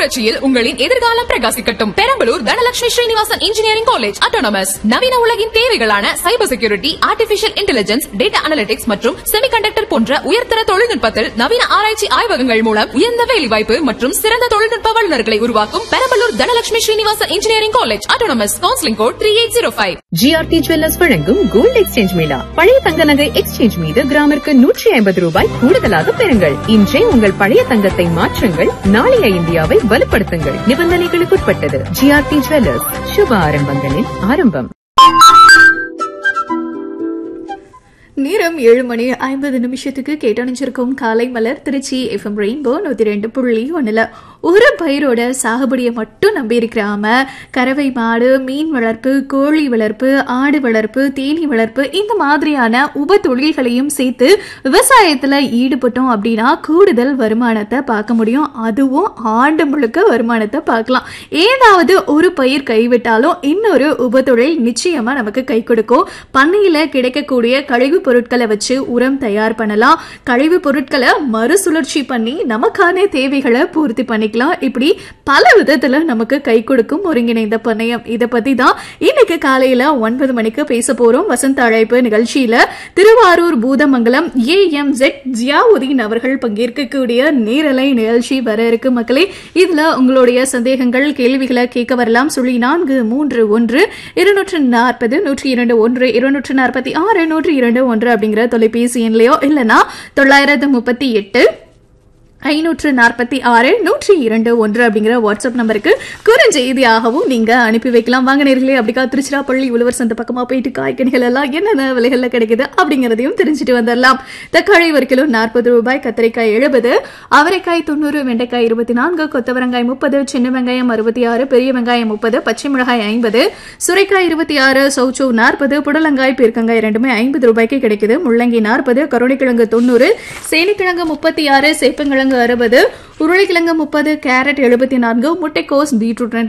புரட்சியில் உங்களின் எதிர்காலம் பிரகாசிக்கட்டும் Perambalur Dhanalakshmi Srinivasan engineering college autonomous நவீன உலகின் தேவைகளான cyber security artificial intelligence data analytics மற்றும் செமிகண்டக்டர் போன்ற உயர்தர தொழில்நுட்பத்தில் நவீன ஆராய்ச்சி ஆய்வகங்கள் மூலம் உயர்ந்த வேலைவாய்ப்பு மற்றும் சிறந்த தொழில்நுட்ப வல்லுநர்களை உருவாக்கும் Perambalur Dhanalakshmi Srinivasan engineering college autonomous counselling code three eight zero five GRT jewellers வழங்கும் கோல்ட் எக்ஸ்சேஞ்ச் மேளா பழைய தங்க நகை எக்ஸ்சேஞ்ச் மீது கிராமிற்கு நூற்றி ஐம்பது ரூபாய் கூடுதலாக பெறுங்கள் இன்றே உங்கள் பழைய தங்கத்தை மாற்றுங்கள் நாளைய இந்தியாவை வலுப்படுத்துங்கள் நிபந்தனைகளுக்குட்பட்டது ஜிஆர்டி ஜுவல்லர்ஸ் சுப ஆரம்பங்களின் ஆரம்பம் நேரம் ஏழு மணி ஐம்பது நிமிஷத்துக்கு கேட்டணிச்சிருக்கும் காலை மலர் திருச்சி எஃப்எம் ரெயின்போ நூத்தி ரெண்டு புள்ளி ஒண்ணுல ஒரு பயிரோட சாகுபடியை மட்டும் நம்பி இருக்கிறாம கறவை மாடு மீன் வளர்ப்பு கோழி வளர்ப்பு ஆடு வளர்ப்பு தேனி வளர்ப்பு இந்த மாதிரியான உப தொழில்களையும் சேர்த்து விவசாயத்துல ஈடுபட்டோம் அப்படின்னா கூடுதல் வருமானத்தை பார்க்க முடியும் அதுவும் ஆண்டு முழுக்க வருமானத்தை பார்க்கலாம் ஏதாவது ஒரு பயிர் கைவிட்டாலும் இன்னொரு உப தொழில் நிச்சயமா நமக்கு கை கொடுக்கும் பண்ணையில கிடைக்கக்கூடிய கழிவு பொருட்களை வச்சு உரம் தயார் பண்ணலாம் கழிவு பொருட்களை மறுசுழற்சி பண்ணி நமக்கான தேவைகளை பூர்த்தி பண்ணிக்கலாம் இப்படி பல விதத்துல நமக்கு கை கொடுக்கும் ஒருங்கிணைந்த பண்ணையம் இதை பத்தி தான் இன்னைக்கு காலையில ஒன்பது மணிக்கு பேச போறோம் வசந்த அழைப்பு நிகழ்ச்சியில Thiruvarur Boothamangalam A M Z Ziauddin அவர்கள் பங்கேற்கக்கூடிய நேரலை நிகழ்ச்சி வர இருக்கு மக்களே இதுல உங்களுடைய சந்தேகங்கள் கேள்விகளை கேட்க வரலாம் சொல்லி நான்கு மூன்று ஒன்று இருநூற்று நாற்பது நூற்றி இரண்டு ஒன்று இருநூற்று நாற்பத்தி ஆறு நூற்றி இரண்டு ஒன்று அப்படிங்கிற தொலைபேசி எண்லையோ இல்லைன்னா தொள்ளாயிரத்து முப்பத்தி எட்டு ஐநூற்று நாற்பத்தி ஆறு நூற்றி இரண்டு ஒன்று அப்படிங்கிற வாட்ஸ்அப் நம்பருக்கு குறுஞ்செய்தியாகவும் நீங்க அனுப்பி வைக்கலாம் வாங்க நேர்களே அப்படிக்கா திருச்சிராப்பள்ளி உழவர் சந்தை பக்கமா போயிட்டு காய்கனிகள் எல்லாம் என்னென்ன விலைகள்ல கிடைக்குது அப்படிங்கறதையும் தெரிஞ்சுட்டு வந்துடலாம் தக்காளி ஒரு கிலோ நாற்பது ரூபாய் கத்திரிக்காய் எழுபது அவரைக்காய் தொண்ணூறு வெண்டைக்காய் இருபத்தி நான்கு கொத்தவரங்காய் முப்பது சின்ன வெங்காயம் அறுபத்தி ஆறு பெரிய வெங்காயம் முப்பது பச்சை மிளகாய் ஐம்பது சுரைக்காய் இருபத்தி ஆறு சௌச்சோ நாற்பது புடலங்காய் பீர்க்கங்காய் ரெண்டுமே ஐம்பது ரூபாய்க்கு கிடைக்குது முள்ளங்கி நாற்பது கருணைக்கிழங்கு தொண்ணூறு சேனிக்கிழங்கு முப்பத்தி ஆறு சேப்பங்கிழங்கு அறுபது உருளைக்கிழங்கு முப்பது கேரட் எழுபத்தி நான்கு முட்டைக்கோஸ் பீட்ரூட் ரெண்டு